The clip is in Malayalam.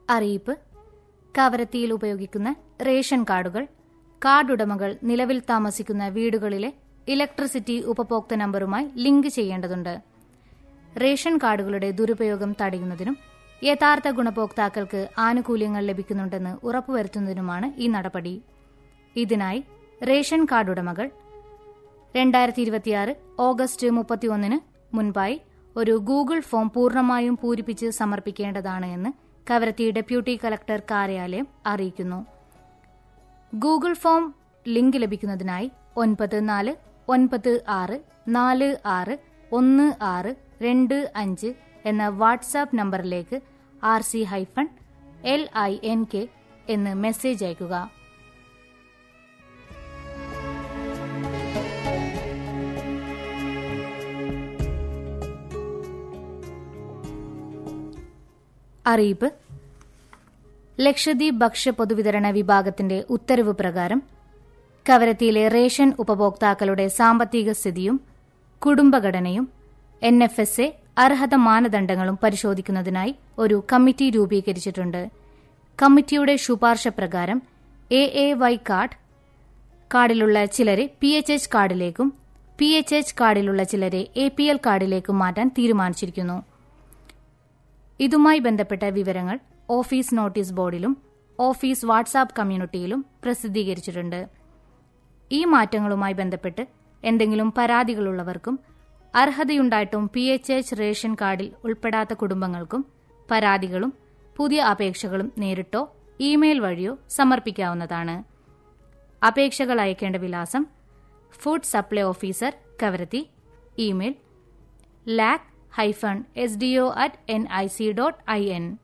അറിയിപ്പ് കവരത്തിയിൽ ഉപയോഗിക്കുന്ന റേഷൻ കാർഡുകൾ കാർഡുടമകൾ നിലവിൽ താമസിക്കുന്ന വീടുകളിലെ ഇലക്ട്രിസിറ്റി ഉപഭോക്തൃ നമ്പറുമായി ലിങ്ക് ചെയ്യേണ്ടതുണ്ട് റേഷൻ കാർഡുകളുടെ ദുരുപയോഗം തടയുന്നതിനും യഥാർത്ഥ ഗുണഭോക്താക്കൾക്ക് ആനുകൂല്യങ്ങൾ ലഭിക്കുന്നുണ്ടെന്ന് ഉറപ്പുവരുത്തുന്നതിനുമാണ് ഈ നടപടി ഇതിനായി റേഷൻ കാർഡ് ഉടമകൾ രണ്ടായിരത്തി ഇരുപത്തിയാറ് ഓഗസ്റ്റ് മുപ്പത്തിയൊന്നിന് മുൻപായി ഒരു ഗൂഗിൾ ഫോം പൂർണ്ണമായും പൂരിപ്പിച്ച് സമർപ്പിക്കേണ്ടതാണ് എന്ന് കവരത്തി ഡെപ്യൂട്ടി കലക്ടർ കാര്യാലയം അറിയിക്കുന്നു ഗൂഗിൾ ഫോം ലിങ്ക് ലഭിക്കുന്നതിനായി ഒൻപത് നാല് ഒൻപത് ആറ് നാല് ആറ് ഒന്ന് ആറ് രണ്ട് അഞ്ച് എന്ന വാട്സാപ്പ് നമ്പറിലേക്ക് R C hyphen L I N K എന്ന് മെസ്സേജ് അയയ്ക്കുക അറിയിപ്പ് ലക്ഷദ്വീപ് ഭക്ഷ്യ പൊതുവിതരണ വിഭാഗത്തിന്റെ ഉത്തരവ് പ്രകാരം കവരത്തിയിലെ റേഷൻ ഉപഭോക്താക്കളുടെ സാമ്പത്തിക സ്ഥിതിയും കുടുംബഘടനയും എൻ എഫ് എസ് എ അർഹത മാനദണ്ഡങ്ങളും പരിശോധിക്കുന്നതിനായി ഒരു കമ്മിറ്റി രൂപീകരിച്ചിട്ടുണ്ട് കമ്മിറ്റിയുടെ ശുപാർശ പ്രകാരം എ എ വൈ കാർഡ് കാർഡിലുള്ള ചിലരെ പി എച്ച് എച്ച് കാർഡിലേക്കും പി എച്ച് എച്ച് കാർഡിലുള്ള ചിലരെ എ പി എൽ കാർഡിലേക്കും മാറ്റാൻ തീരുമാനിച്ചിരിക്കുന്നു ഇതുമായി ബന്ധപ്പെട്ട വിവരങ്ങൾ ഓഫീസ് നോട്ടീസ് ബോർഡിലും ഓഫീസ് വാട്സാപ്പ് കമ്മ്യൂണിറ്റിയിലും പ്രസിദ്ധീകരിച്ചിട്ടുണ്ട് ഈ മാറ്റങ്ങളുമായി ബന്ധപ്പെട്ട് എന്തെങ്കിലും പരാതികളുള്ളവർക്കും അർഹതയുണ്ടായിട്ടും പി എച്ച് എച്ച് റേഷൻ കാർഡിൽ ഉൾപ്പെടാത്ത കുടുംബങ്ങൾക്കും പരാതികളും പുതിയ അപേക്ഷകളും നേരിട്ടോ ഇമെയിൽ വഴിയോ സമർപ്പിക്കാവുന്നതാണ് അപേക്ഷകൾ അയക്കേണ്ട വിലാസം food supply officer Kavaratti email lak hyphen S D O at N I C dot I N